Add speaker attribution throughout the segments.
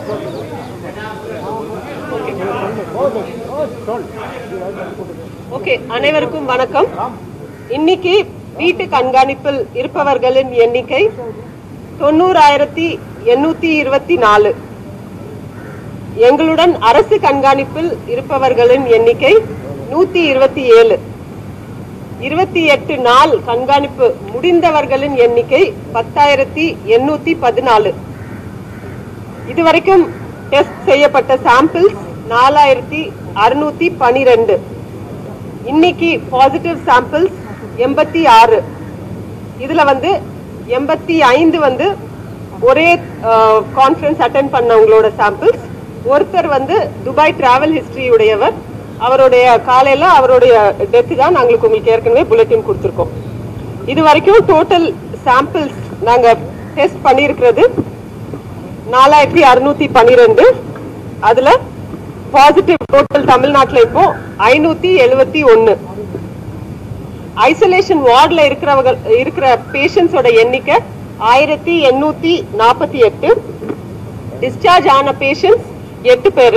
Speaker 1: okay அனைவருக்கும் வணக்கம் இன்னைக்கு வீட்டு கண்காணிப்பில் இருப்பவர்களின் எண்ணிக்கை தொண்ணூறாயிரத்தி எண்ணூத்தி இருபத்தி நாலு எங்களுடன் அரசு கண்காணிப்பில் இருப்பவர்களின் எண்ணிக்கை நூத்தி இருபத்தி ஏழு இருபத்தி எட்டு நாள் கண்காணிப்பு முடிந்தவர்களின் எண்ணிக்கை பத்தாயிரத்தி எண்ணூத்தி பதினாலு இதுவரைக்கும் டெஸ்ட் செய்யப்பட்ட சாம்பிள்ஸ் நாலாயிரத்தி அறுநூத்தி பனிரெண்டு இன்னைக்கு பாசிட்டிவ் சாம்பிள்ஸ் எண்பத்தி ஆறு இதுல வந்து எண்பத்தி ஐந்து வந்து ஒரே கான்ஃபரன்ஸ் அட்டன் பண்ணவங்களோட சாம்பிள்ஸ் ஒருத்தர் வந்து துபாய் டிராவல் ஹிஸ்டரி உடையவர் அவருடைய காலையில அவருடைய டெத் தான் நாங்களுக்கு உங்களுக்கு ஏற்கனவே புல்லட்டின் கொடுத்துருக்கோம் இது வரைக்கும் டோட்டல் சாம்பிள்ஸ் நாங்க டெஸ்ட் பண்ணியிருக்கிறது நாலாயிரத்தி அறுநூத்தி பன்னிரெண்டு அதுல பாசிட்டிவ் டோட்டல் தமிழ்நாட்டுல இப்போ ஐநூத்தி எழுவத்தி ஒன்னு ஐசோலேஷன் வார்டுல இருக்கிறவங்க இருக்கிற பேஷண்ட்ஸோட எண்ணிக்கை ஆயிரத்தி எண்ணூத்தி நாற்பத்தி எட்டு டிஸ்சார்ஜ் ஆன பேஷண்ட்ஸ் எட்டு பேரு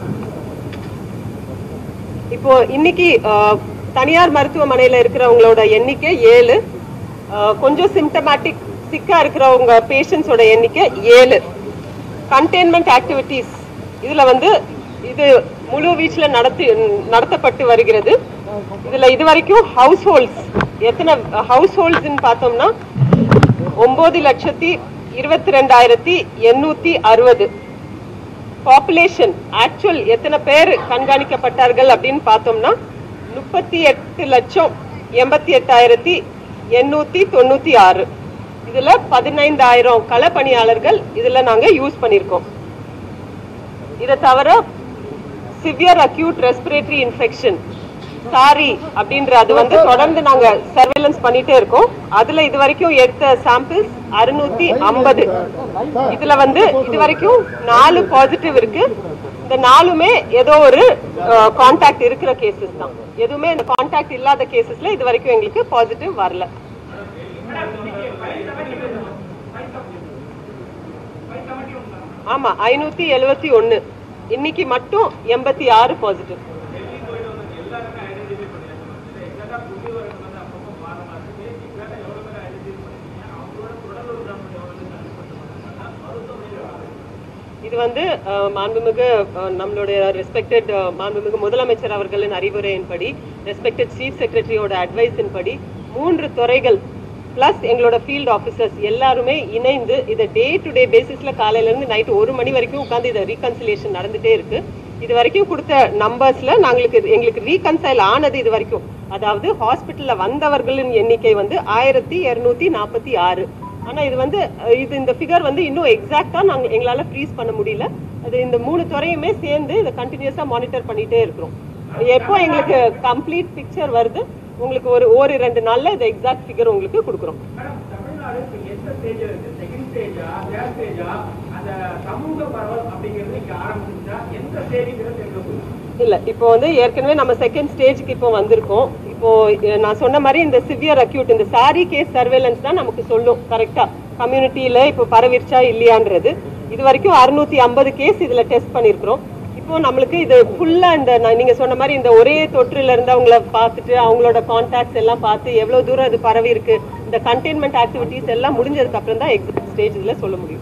Speaker 1: இப்போ இன்னைக்கு அஹ், தனியார் மருத்துவமனையில இருக்கிறவங்களோட எண்ணிக்கை ஏழு அஹ், கொஞ்சம் சிம்டமேட்டிக் சிக்கா இருக்கிறவங்க பேஷண்ட்ஸோட எண்ணிக்கை ஏழு கண்டெய்ன்மெண்ட் ஆக்டிவிட்டீஸ் இதுல வந்து இது முழு வீச்சுல நடத்தி நடத்தப்பட்டு வருகிறது இதுல இது வரைக்கும் ஹவுஸ் ஹோல்ட்ஸ் எத்தனை ஹவுஸ் ஹோல்ட்ஸ்ன்னு பார்த்தோம்னா ஒன்பது லட்சத்தி இருபத்தி ரெண்டாயிரத்தி எண்ணூத்தி அறுபது பாப்புலேஷன் ஆக்சுவல் எத்தனை பேர் கண்காணிக்கப்பட்டார்கள் அப்படின்னு பார்த்தோம்னா முப்பத்தி எட்டு லட்சம் எண்பத்தி எட்டாயிரத்தி எண்ணூத்தி தொண்ணூத்தி ஆறு இதுல பதினைந்தாயிரம் களப்பணியாளர்கள் இதுல நாங்க யூஸ் பண்ணிருக்கோம் இதை தவிர severe acute respiratory infection SARI அப்படின்ற அது வந்து தொடர்ந்து நாங்க சர்வேலன்ஸ் பண்ணிட்டே இருக்கோம் அதுல இது வரைக்கும் எடுத்த சாம்பிள்ஸ் அறுநூத்தி ஐம்பது இதுல வந்து இது வரைக்கும் நாலு பாசிட்டிவ் இருக்கு இந்த நாலுமே ஏதோ ஒரு கான்டாக்ட் இருக்கிற கேசஸ் தான் எதுவுமே இந்த கான்டாக்ட் இல்லாத கேசஸ்ல இது வரைக்கும் எங்களுக்கு பாசிட்டிவ் வரல ஆமா ஐநூத்தி எழுவத்தி ஒண்ணு இன்னைக்கு மட்டும் எண்பத்தி ஆறு பாசிட்டிவ் இது வந்து அஹ், மாண்புமிகு அஹ், நம்மளுடைய ரெஸ்பெக்டட் மாண்புமிகு முதலமைச்சர் அவர்களின் அறிவுரையின்படி ரெஸ்பெக்டட் சீஃப் செக்ரட்டரியோட அட்வைஸின் படி மூன்று துறைகள் பிளஸ் எங்களோட ஃபீல்ட் ஆஃபீஸர்ஸ் எல்லாருமே இணைந்து இதை டே டு டே பேசிஸ்ல காலையில இருந்து நைட் ஒரு மணி வரைக்கும் உட்காந்து இதை ரீகன்சிலேஷன் நடந்துட்டே இருக்கு இது வரைக்கும் கொடுத்த நம்பர்ஸ்ல நாங்களுக்கு இது- எங்களுக்கு ரீகன்சைல் ஆனது இது வரைக்கும் அதாவது ஹாஸ்பிட்டல்ல வந்தவர்களின் எண்ணிக்கை வந்து ஆயிரத்தி இருநூத்தி நாற்பத்தி ஆறு ஆனா இது வந்து அஹ், இது இந்த ஃபிகர் வந்து இன்னும் எக்ஸாக்டா நாங்க எங்களால ஃப்ரீஸ் பண்ண முடியல அது இந்த மூணு துறையுமே சேர்ந்து இதை கண்டினியூஸா மானிட்டர் பண்ணிட்டே இருக்கிறோம் எப்போ எங்களுக்கு கம்ப்ளீட் பிக்சர் வருது உங்களுக்கு ஒரு ஒரு ரெண்டு நாள்ல இந்த எக்ஸாக்ட் ஃபிகர் உங்களுக்கு கொடுக்குறோம்
Speaker 2: மேடம், தமிழ்நாடு இப்ப எந்த ஸ்டேஜ் இருக்கு செகண்ட் ஸ்டேஜா தேர்ட் ஸ்டேஜா அந்த சமூக பரவல் அப்படிங்கிறது இங்க ஆரம்பிச்சுச்சா எந்த ஸ்டேஜுங்கிறது தெரிஞ்சு போகுது
Speaker 1: இல்ல இப்போ வந்து ஏற்கனவே நம்ம செகண்ட் ஸ்டேஜ்க்கு இப்போ வந்திருக்கோம் இப்போ அஹ், நான் சொன்ன மாதிரி இந்த சிவியர் அக்யூட் இந்த சாரி கேஸ் சர்வேலன்ஸ் தான் நமக்கு சொல்லும் கரெக்டா கம்யூனிட்டியில இப்போ பரவிருச்சா இல்லையான்றது இது வரைக்கும் அறுநூத்தி ஐம்பது கேஸ் இதுல டெஸ்ட் பண்ணிருக்கிறோம் இப்போ நம்மளுக்கு இது ஃபுல்லா இந்த நான் நீங்க சொன்ன மாதிரி இந்த ஒரே தொற்றுல இருந்தவங்கள பார்த்துட்டு அவங்களோட கான்டாக்ட்ஸ் எல்லாம் பார்த்து எவ்வளவு தூரம் அது பரவி இருக்கு இந்த கண்டெய்ன்மெண்ட் ஆக்டிவிட்டிஸ் எல்லாம் முடிஞ்சதுக்கு அப்புறம் தான் எக்ஸாக்ட் ஸ்டேஜ் இதுல சொல்ல முடியும்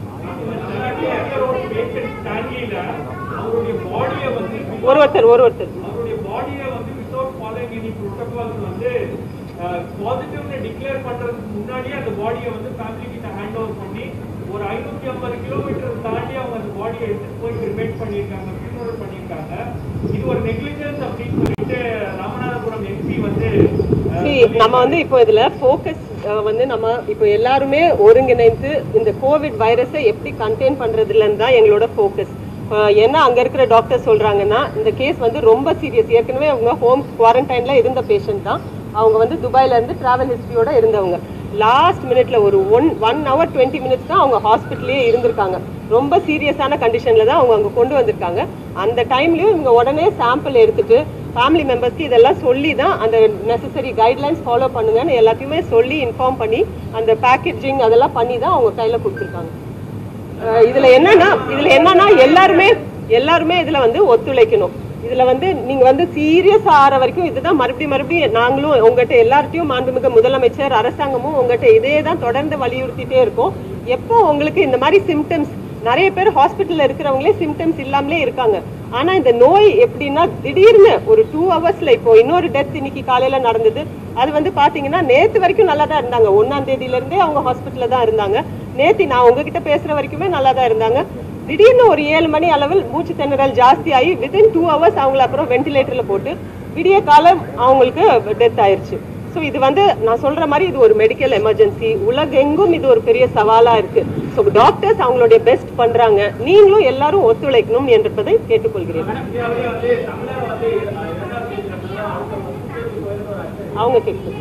Speaker 2: ஸ்டான்லியில அவருடைய பாடியை வந்து
Speaker 1: ஒரு ஒருத்தர் ஒரு ஒருத்தர்
Speaker 2: அவருடைய பாடியை வந்து வித்தவுட் ஃபாலோயிங் எனி ப்ரோட்டோகால்ஸ் வந்து பாசிட்டிவ்னு டிக்ளேர் பண்றதுக்கு முன்னாடியே அந்த பாடியை வந்து ஃபேமிலி கிட்ட ஹேண்ட் ஓவர் பண்ணி ஒரு ஐநூத்தி ஐம்பது கிலோமீட்டர் தாண்டி அவங்க அந்த பாடியை எடுத்துட்டு போய் கிரிமேட் பண்ணியிருக்காங்க ஃபியூனரல் பண்ணியிருக்காங்க இது ஒரு நெக்லிஜென்ஸ் அப்படின்னு சொல்லிட்டு ராமநாதபுரம் எம்பி வந்து அஹ்,
Speaker 1: See, நம்ம வந்து இப்போ இதுல ஃபோக்கஸ் வந்து நம்ம இப்போ எல்லாருமே ஒருங்கிணைந்து இந்த கோவிட் வைரஸை எப்படி கண்டெயின் பண்றதுல தான் எங்களோட ஃபோக்கஸ் ஏன்னா அங்க இருக்கிற டாக்டர் சொல்றாங்கன்னா இந்த கேஸ் வந்து ரொம்ப சீரியஸ் ஏற்கனவே அவங்க ஹோம் குவாரண்டைன்ல இருந்த பேஷண்ட் தான் அவங்க வந்து துபாயில இருந்து டிராவல் ஹிஸ்டரியோட இருந்தவங்க லாஸ்ட் மினிட்ல ஒரு one one hour twenty minutes தான் அவங்க ஹாஸ்பிட்டலே இருந்திருக்காங்க ரொம்ப சீரியஸான கண்டிஷன்ல தான் அவங்க அங்க கொண்டு வந்திருக்காங்க அந்த டைம்லயும் இவங்க உடனே சாம்பிள் எடுத்துட்டு ஃபேமிலி மெம்பர்ஸ்க்கு இதெல்லாம் சொல்லி தான் அந்த நெசசரி கைட்லைன்ஸ் ஃபாலோ பண்ணுங்கன்னு எல்லாத்தையுமே சொல்லி இன்ஃபார்ம் பண்ணி அந்த பேக்கேஜிங் அதெல்லாம் பண்ணி தான் அவங்க கையில கொடுத்துருக்காங்க அஹ் இதுல என்னன்னா இதுல என்னன்னா எல்லாருமே எல்லாருமே இதுல வந்து ஒத்துழைக்கணும் இதுல வந்து நீங்க வந்து சீரியஸ் ஆற வரைக்கும் இதுதான் மறுபடியும் மறுபடியும் நாங்களும் உங்ககிட்ட எல்லார்ட்டையும் மாண்புமிகு முதலமைச்சர் அரசாங்கமும் உங்ககிட்ட இதே தான் தொடர்ந்து வலியுறுத்திட்டே இருக்கோம் எப்போ உங்களுக்கு இந்த மாதிரி சிம்டம்ஸ் நிறைய பேர் ஹாஸ்பிட்டல்ல இருக்கிறவங்களே சிம்டம்ஸ் இல்லாமலே இருக்காங்க ஆனா இந்த நோய் எப்படின்னா திடீர்னு ஒரு டூ ஹவர்ஸ்ல இப்போ இன்னொரு டெத் இன்னைக்கு காலையில நடந்தது அது வந்து பாத்தீங்கன்னா நேத்து வரைக்கும் நல்லா தான் இருந்தாங்க ஒன்னாம் தேதியில இருந்தே அவங்க ஹாஸ்பிட்டல்ல தான் இருந்தாங்க நேத்தி நான் உங்ககிட்ட பேசுற வரைக்குமே நல்லா தான் இருந்தாங்க திடீர்னு ஒரு ஏழு மணி அளவில் மூச்சு திணறல் ஜாஸ்தி ஆகி வித்தின் டூ ஹவர்ஸ் அவங்கள அப்புறம் வென்டிலேட்டர்ல போட்டு விடிய காலம் அவங்களுக்கு டெத் ஆயிருச்சு ஸோ இது வந்து நான் சொல்ற மாதிரி இது ஒரு மெடிக்கல் எமர்ஜென்சி உலகெங்கும் இது ஒரு பெரிய சவாலா இருக்கு ஸோ டாக்டர்ஸ் அவங்களுடைய பெஸ்ட் பண்றாங்க நீங்களும் எல்லாரும் ஒத்துழைக்கணும் என்பதை கேட்டுக்கொள்கிறேன்
Speaker 2: இந்தியாவிலே வந்து தமிழர் வந்து அஹ், இரண்டாவது ஸ்டேஜ் அப்படின்னா அடுத்த பத்து ஸ்டேஜுக்கு உயர்ந்தவராச்சு
Speaker 1: அவங்க கேட்கணும்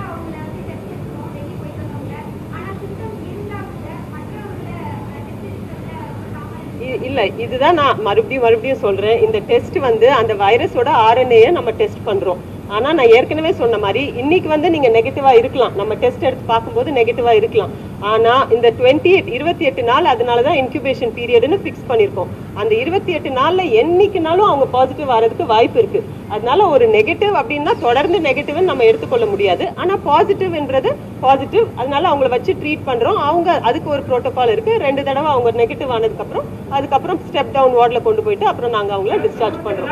Speaker 1: இ- இல்ல இதுதான் நான் மறுபடியும் மறுபடியும் சொல்றேன் இந்த டெஸ்ட் வந்து அந்த வைரஸோட ஆர்என்ஏ நம்ம டெஸ்ட் பண்றோம் ஆனா நான் ஏற்கனவே சொன்ன மாதிரி இன்னைக்கு வந்து நீங்க நெகட்டிவா இருக்கலாம் நம்ம டெஸ்ட் எடுத்து பார்க்கும்போது நெகட்டிவா இருக்கலாம் ஆனா இந்த டுவெண்ட்டி எயிட் இருபத்தி எட்டு நாள் அதனாலதான் இன்குபேஷன் பீரியட்னு ஃபிக்ஸ் பண்ணிருக்கோம் அந்த இருபத்தி எட்டு நாள்ல என்னைக்குனாலும் அவங்க பாசிட்டிவ் வரதுக்கு வாய்ப்பு இருக்கு அதனால ஒரு நெகட்டிவ் அப்படின்னா தொடர்ந்து நெகட்டிவ் நம்ம எடுத்துக்கொள்ள முடியாது ஆனா பாசிட்டிவ்ன்றது பாசிட்டிவ் அதனால அவங்கள வச்சு ட்ரீட் பண்றோம் அவங்க அதுக்கு ஒரு ப்ரோட்டோகால் இருக்கு ரெண்டு தடவை அவங்க நெகட்டிவ் ஆனதுக்கு அப்புறம் அதுக்கப்புறம் ஸ்டெப் டவுன் வார்ட்ல கொண்டு போயிட்டு அப்புறம் நாங்க அவங்கள டிஸ்சார்ஜ் பண்றோம்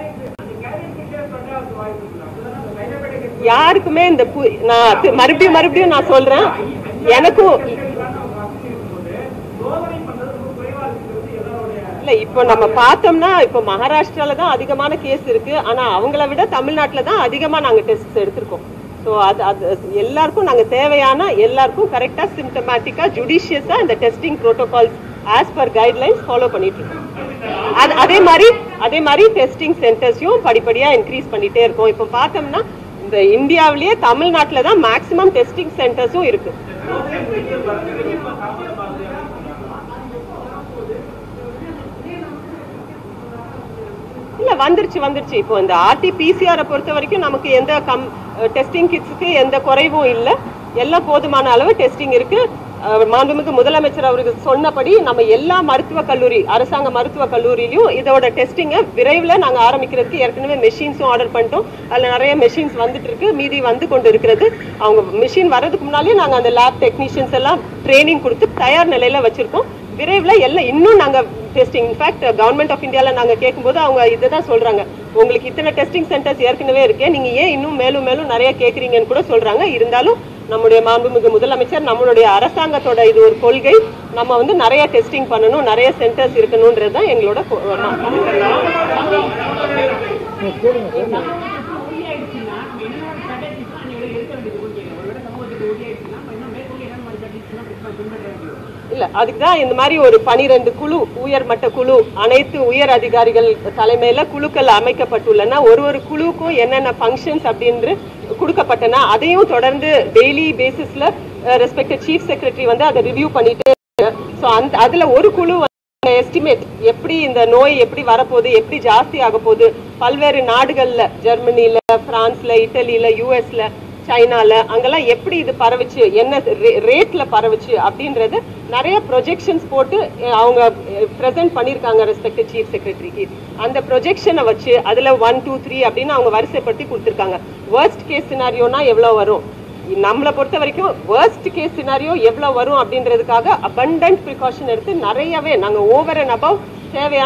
Speaker 1: யாருக்குமே இந்த பு- நான் தி- மறுபடியும் மறுபடியும் நான் சொல்றேன் எனக்கும் இல்ல இப்போ நம்ம பார்த்தோம்னா இப்போ மகாராஷ்டிரால தான் அதிகமான கேஸ் இருக்கு ஆனா அவங்கள விட தமிழ்நாட்டுல தான் அதிகமா நாங்க டெஸ்ட் எடுத்திருக்கோம் ஸோ அது அது எல்லாருக்கும் நாங்க தேவையான எல்லாருக்கும் கரெக்டா சிம்டமேட்டிக்கா ஜுடிஷியஸா இந்த testing protocols as per guidelines follow பண்ணிட்டு இருக்கோம் அது அதே மாதிரி அதே மாதிரி டெஸ்டிங் சென்டர்ஸையும் படிப்படியா இன்க்ரீஸ் பண்ணிட்டே இருக்கோம் இப்போ பார்த்தோம்னா இந்த இந்தியாவிலேயே தமிழ்நாட்டுல தான் மேக்ஸிமம் டெஸ்டிங் சென்டர்ஸும் இருக்கு இல்ல வந்துருச்சு வந்துருச்சு இப்போ இந்த ஆர்டி பிசிஆரை பொறுத்த வரைக்கும் நமக்கு எந்த கம் டெஸ்டிங் கிட்ஸுக்கு எந்த குறைவும் இல்ல எல்லாம் போதுமான அளவு டெஸ்டிங் இருக்கு அஹ், மாண்புமிகு முதலமைச்சர் அவருக்கு சொன்னபடி நம்ம எல்லா மருத்துவ கல்லூரி அரசாங்க மருத்துவ கல்லூரியிலும் இதோட டெஸ்டிங்கை விரைவில் நாங்க ஆரம்பிக்கிறதுக்கு ஏற்கனவே மெஷின்ஸும் ஆர்டர் பண்ணிட்டோம் அதுல நிறைய மெஷின்ஸ் வந்துட்டு இருக்கு மீதி வந்து கொண்டு இருக்கிறது அவங்க மிஷின் வர்றதுக்கு முன்னாலே நாங்க அந்த லேப் டெக்னீஷியன்ஸ் எல்லாம் ட்ரைனிங் கொடுத்து தயார் நிலையில வச்சிருக்கோம் விரைவில் எல்லாம் இன்னும் நாங்க டெஸ்டிங் இன்ஃபேக்ட் கவர்மெண்ட் ஆஃப் இந்தியால நாங்க கேட்கும்போது அவங்க இதுதான் சொல்றாங்க உங்களுக்கு இத்தனை டெஸ்டிங் சென்டர்ஸ் ஏற்கனவே இருக்கே நீங்க ஏன் இன்னும் மேலும் மேலும் நிறைய கேக்குறீங்கன்னு கூட சொல்றாங்க இருந்தாலும் நம்முடைய மாண்புமிகு முதலமைச்சர் நம்மளுடைய அரசாங்கத்தோட இது ஒரு கொள்கை நம்ம வந்து நிறைய டெஸ்டிங் பண்ணணும் நிறைய சென்டர்ஸ் இருக்கணும்ன்றது தான் எங்களோட கொ- இல்ல அதுக்கு தான் இந்த மாதிரி ஒரு பனிரெண்டு குழு உயர்மட்ட குழு அனைத்து உயர் அதிகாரிகள் தலைமையில குழுக்கள் அமைக்கப்பட்டுள்ளன ஒரு ஒரு குழுவுக்கும் என்னென்ன ஃபங்க்ஷன்ஸ் அப்படின்னு கொடுக்கப்பட்டன அதையும் தொடர்ந்து டெய்லி பேசிஸ்ல ரெஸ்பெக்டட் சீஃப் செக்ரட்டரி வந்து அதை ரிவ்யூ பண்ணிட்டே ஸோ அந்த அதுல ஒரு குழு எஸ்டிமேட் எப்படி இந்த நோய் எப்படி வரப்போகுது எப்படி ஜாஸ்தி ஆக போகுது பல்வேறு நாடுகள்ல ஜெர்மனில பிரான்ஸ்ல இட்டலியில யூஎஸ்ல சைனால அங்கெல்லாம் எப்படி இது பரவுச்சு என்ன ரேட்ல பரவுச்சு அப்படின்றது நிறைய ப்ரொஜெக்ஷன்ஸ் போட்டு அஹ், அவங்க ப்ரெசென்ட் பண்ணியிருக்காங்க ரெஸ்பெக்டட் சீஃப் செக்ரட்டரிக்கு அந்த ப்ரொஜெக்ஷனை வச்சு அதுல ஒன் டூ த்ரீ அப்படின்னு அவங்க வரிசைப்படுத்தி கொடுத்துருக்காங்க வேர்ஸ்ட் கேஸ் சினாரியோனா எவ்வளவு வரும் நம்மளை பொறுத்த வரைக்கும் வேர்ஸ்ட் கேஸ் சினாரியோ எவ்வளவு வரும் அப்படின்றதுக்காக abundant precaution எடுத்து நிறையவே நாங்க ஓவர் அண்ட் above தேவையான